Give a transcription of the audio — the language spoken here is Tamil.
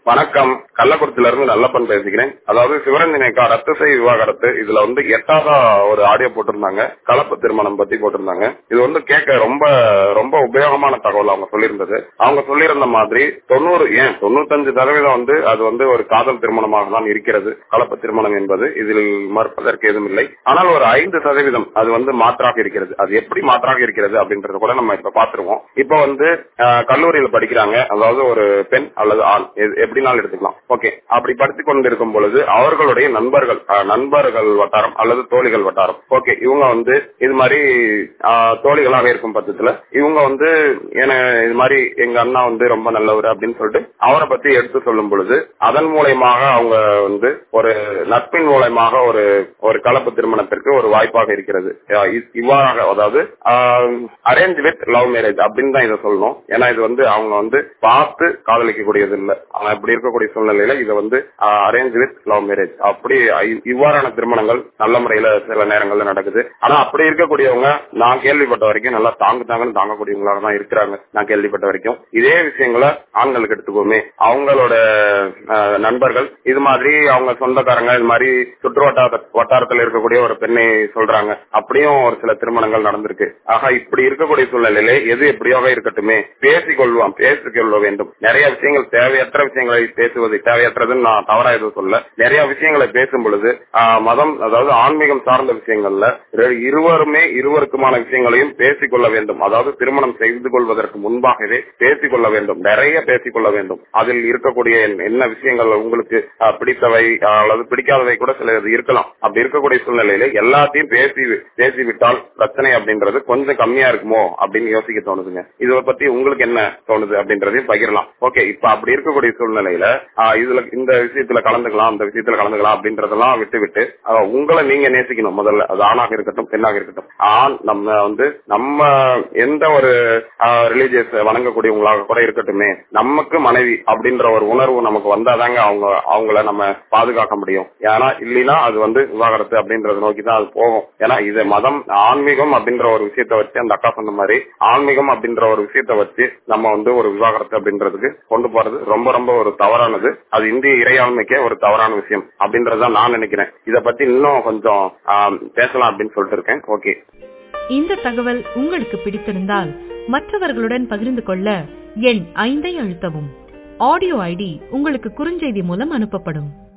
வணக்கம் கள்ளக்குறிச்சியில இருந்து நல்லப்பன் பேசிக்கிறேன் அதாவது சிவரஞ்சனிக்கா ரத்து செய் விவாகரத்து இதுல வந்து எட்டாவதா ஒரு ஆடியோ போட்டிருந்தாங்க கலப்பு திருமணம் பத்தி போட்டிருந்தாங்க இது வந்து கேட்க ரொம்ப ரொம்ப உபயோகமான தகவல் அவங்க சொல்லியிருந்தது அவங்க சொல்லியிருந்த மாதிரி தொண்ணூறு ஏன் தொண்ணூத்தஞ்சு சதவீதம் வந்து அது வந்து ஒரு காதல் திருமணமாக தான் இருக்கிறது கலப்பு திருமணம் என்பது இதில் மறுப்பதற்கு எதுவும் இல்லை ஆனால் ஒரு ஐந்து சதவீதம் அது வந்து மாற்றாக இருக்கிறது அது எப்படி மாற்றாக இருக்கிறது அப்படின்றத கூட நம்ம இப்ப பாத்துருவோம் இப்ப வந்து அஹ், கல்லூரியில படிக்கிறாங்க அதாவது ஒரு பெண் அல்லது ஆண் எது- எப்படினாலும் எடுத்துக்கலாம் ஓகே அப்படி படித்துக் கொண்டிருக்கும் பொழுது அவர்களுடைய நண்பர்கள் அஹ், நண்பர்கள் வட்டாரம் அல்லது தோழிகள் வட்டாரம் ஓகே இவங்க வந்து இது மாதிரி அஹ், தோழிகளாக இருக்கும் பட்சத்துல இவங்க வந்து என இது மாதிரி எங்க அண்ணா வந்து ரொம்ப நல்லவர் அப்படின்னு சொல்லிட்டு அவரை பத்தி எடுத்து சொல்லும் பொழுது அதன் மூலயமாக அவங்க வந்து ஒரு நட்பின் மூலயமாக ஒரு ஒரு கலப்பு திருமணத்திற்கு ஒரு வாய்ப்பாக இருக்கிறது அஹ் இ- இவ்வாறாக அதாவது அரேஞ்ச் வித் லவ் மேரேஜ் அப்படின்னு தான் இதை சொல்லணும் ஏன்னா இது வந்து அவங்க வந்து பார்த்து காதலிக்கக்கூடியது இல்ல அவங்க இப்படி இருக்கக்கூடிய சூழ்நிலையில இதை வந்து அரேஞ்ச் வித் லவ் மேரேஜ் அப்படி இ- இவ்வாறான திருமணங்கள் நல்ல முறையில சில நேரங்கள்ல நடக்குது ஆனா அப்படி இருக்கக்கூடியவங்க நான் கேள்விப்பட்ட வரைக்கும் நல்லா தாங்கு தாங்கன்னு தாங்கக்கூடியவங்களாக தான் இருக்கிறாங்க நான் கேள்விப்பட்ட வரைக்கும் இதே விஷயங்களை ஆண்களுக்கு எடுத்துக்கோமே அவங்களோட அஹ், நண்பர்கள் இது மாதிரி அவங்க சொந்தக்காரங்க இது மாதிரி சுற்று வட்டார வட்டாரத்தில் இருக்கக்கூடிய ஒரு பெண்ணை சொல்றாங்க அப்படியும் ஒரு சில திருமணங்கள் நடந்திருக்கு ஆக இப்படி இருக்கக்கூடிய சூழ்நிலையிலே எது எப்படியாக இருக்கட்டுமே பேசிக் கொள்வோம் பேசிக் கொள்ள வேண்டும் நிறைய விஷயங்கள் தேவையற்ற விஷயங்களை பேசுவது தேவையற்றதுன்னு நான் தவறா எதுவும் சொல்ல நிறைய விஷயங்களை பேசும் பொழுது ஆஹ், மதம் அதாவது ஆன்மீகம் சார்ந்த விஷயங்கள்ல இரு- இருவருமே இருவருக்குமான விஷயங்களையும் பேசிக்கொள்ள வேண்டும் அதாவது திருமணம் செய்து கொள்வதற்கு முன்பாகவே பேசிக்கொள்ள வேண்டும் நிறைய பேசிக்கொள்ள வேண்டும் அதில் இருக்கக்கூடிய என்ன- என்ன விஷயங்கள் உங்களுக்கு ஆஹ், பிடித்தவை ஆஹ், அல்லது பிடிக்காதவை கூட சில இது இருக்கலாம் அப்படி இருக்கக்கூடிய சூழ்நிலையில எல்லாத்தையும் பேசி பேசிவிட்டால் பிரச்சனை அப்படின்றது கொஞ்சம் கம்மியா இருக்குமோ அப்படின்னு யோசிக்க தோணுதுங்க இதை பத்தி உங்களுக்கு என்ன தோணுது அப்படின்றதையும் பகிரலாம் ஓகே இப்ப அப்படி இருக்கக்கூடிய சூழ்நிலையில ஆஹ், இதுல இந்த விஷயத்துல கலந்துக்கலாம் அந்த விஷயத்துல கலந்துக்கலாம் அப்படின்றதெல்லாம் விட்டு விட்டு ஆஹ், உங்களை நீங்க நேசிக்கணும் முதல்ல அது ஆணாக இருக்கட்டும் பெண்ணாக இருக்கட்டும் ஆண் நம்ம வந்து நம்ம எந்த ஒரு ரிலீஜியஸ் வணங்கக்கூடியவங்களாக கூட இருக்கட்டுமே நமக்கு மனைவி அப்படின்ற ஒரு உணர்வு நமக்கு வந்தாதாங்க அவங்க அவங்கள நம்ம பாதுகாக்க முடியும் ஏன்னா இல்லைன்னா அது வந்து விவாகரத்து அப்படின்றத நோக்கி தான் அது போகும் ஏன்னா இது மதம் ஆன்மீகம் அப்படின்ற ஒரு விஷயத்த வச்சு அந்த அக்கா சொன்ன மாதிரி ஆன்மீகம் அப்படின்ற ஒரு விஷயத்த வச்சு நம்ம வந்து ஒரு விவாகரத்து அப்படின்றதுக்கு கொண்டு போறது ரொம்ப ரொம்ப ஒரு தவறானது அது இந்திய இறையாண்மைக்கே ஒரு தவறான விஷயம் அப்படின்றத நான் நினைக்கிறேன் இத பத்தி இன்னும் கொஞ்சம் ஆம், பேசலாம் அப்படின்னு சொல்லிட்டு இருக்கேன் ஓகே இந்த தகவல் உங்களுக்கு பிடித்திருந்தால் மற்றவர்களுடன் பகிர்ந்து கொள்ள எண் ஐந்தை அழுத்தவும் ஆடியோ ஐடி உங்களுக்கு குறுஞ்செய்தி மூலம் அனுப்பப்படும்